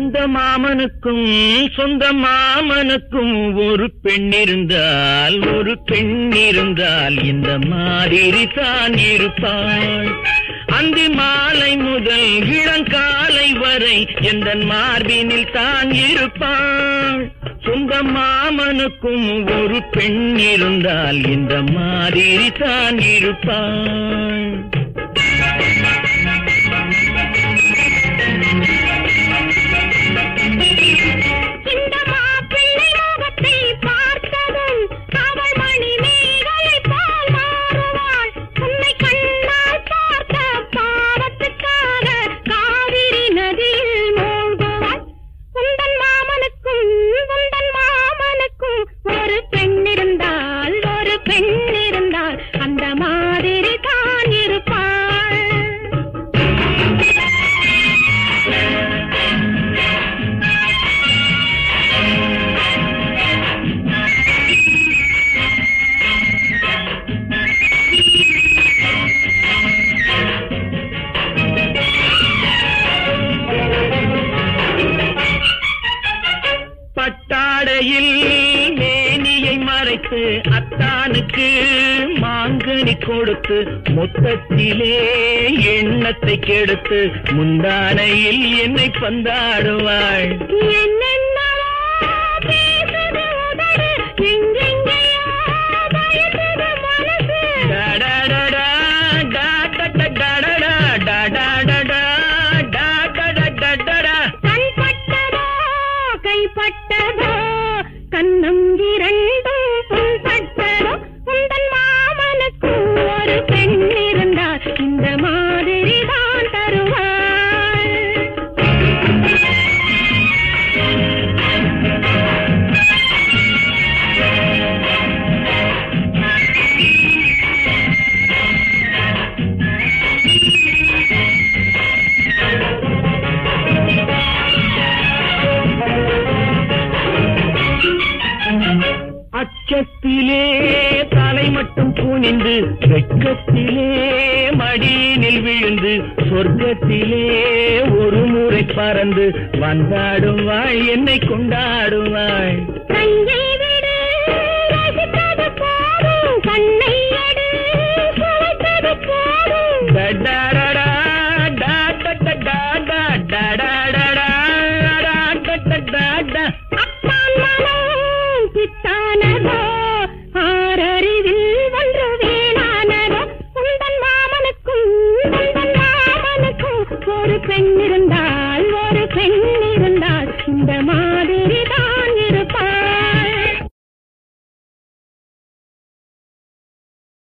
சொந்த மாமனுக்கும் சொந்த மாமனுக்கும் ஒரு பெண் இருந்தால் ஒரு பெண் இருந்தால் இந்த மாதிரி தான் இருப்பாள் அந்தி மாலை முதல் இளங்காலை வரை எந்த மார்பினில் தான் இருப்பாள் சொந்த மாமனுக்கும் ஒரு பெண் இருந்தால் இந்த மாதிரி தான் இருப்பாள் இந்த மாப்பிள்ளை முகத்தை பார்த்ததும் அவள் மணி மேகலை போல் மாறுவாள் உன்னை கண்ணால் பார்த்த பாவத்துக்காக காவிரி நதியில் மூழ்குவாள் உந்தன் மாமனுக்கும் உந்தன் மாமனுக்கும் ஒரு பெண் இருந்தால் ஒரு பெண் இருந்தால் அந்த மாதிரி தான் இருப்பாள் பட்டாடையில் மேனியை மறைத்து அத்தானுக்கு மாங்கனி கொடுத்து மொத்தத்திலே எண்ணத்தை கெடுத்து முந்தானையில் என்னை பந்தாடுவாள் என்னென்னவோ பேசுது உதடு, எங்கெங்கேயோ பயக்குது மனசு. டடடடா, டாடடடடடா, டடடடா, டாடடடடடா. கண்பட்டதோ, கைப்பட்டதோ, கன்னம் இரண்டும் புண்பட்டதோ, உந்தன் மாமனுக்கு ஒரு பெண் இருந்தால் இந்த மாதிரி தான் தருவாள் அச்சத்திலே தலை மட்டும் குனிந்து வெட்கத்திலே மடியினில் விழுந்து சொர்க்கத்திலே ஒரு முறை பறந்து வந்தாடுவாள் என்னை கொண்டாடுவாள் கையை விடு ரசித்தது போதும் கண்ணை எடு சுவைத்தது போதும் டடடடா, டடடடடா, டடடடடா, டடடடடா. அப்பான் மனம் பித்தானதோ ஆறறிவில் ஒன்று வேணானதோ உந்தன் மாமனுக்கும் உந்தன் மாமனுக்கும் ஒரு பெண் இருந்தால் ஒரு பெண் இருந்தால் இந்த மா